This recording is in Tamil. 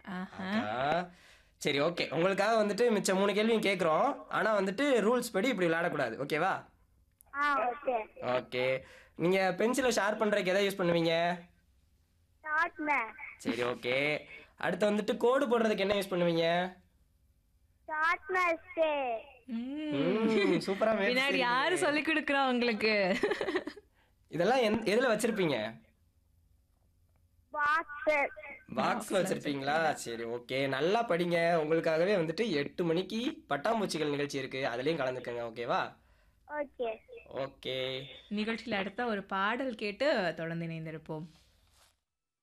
ஆஹா. அக்கா. சரி ஓகே உங்களுக்காக வந்துட்டு மிச்ச மூணு கேள்வியும் கேட்குறோம் ஆனால் வந்துட்டு ரூல்ஸ் படி இப்படி விளையாடக்கூடாது ஓகேவா ஆ ஓகே ஓகே நீங்கள் பென்சிலை ஷார்ப் பண்ணுறதுக்கு எதை யூஸ் பண்ணுவீங்க ஷார்ட்னர் சரி ஓகே அடுத்து வந்துட்டு கோடு போடுறதுக்கு என்ன யூஸ் பண்ணுவீங்க ஷார்ட்னர் ஸ்டே ம். சூப்பரா பின்னாடி யாரு சொல்லி கொடுக்குறா உங்களுக்கு இதெல்லாம் எந் எதுல வச்சிருப்பீங்க பாக்ஸர் பாக்ஸ்ல வச்சிருப்பீங்களா சரி ஓகே நல்லா படிங்க உங்களுக்காகவே வந்துட்டு எட்டு மணிக்கு பட்டாம்பூச்சிகள் நிகழ்ச்சி இருக்கு அதுலயும் கலந்துக்கங்க ஓகேவா ஓகே ஓகே நிகழ்ச்சியில் அடுத்த ஒரு பாடல் கேட்டு தொடர்ந்து இணைந்திருப்போம்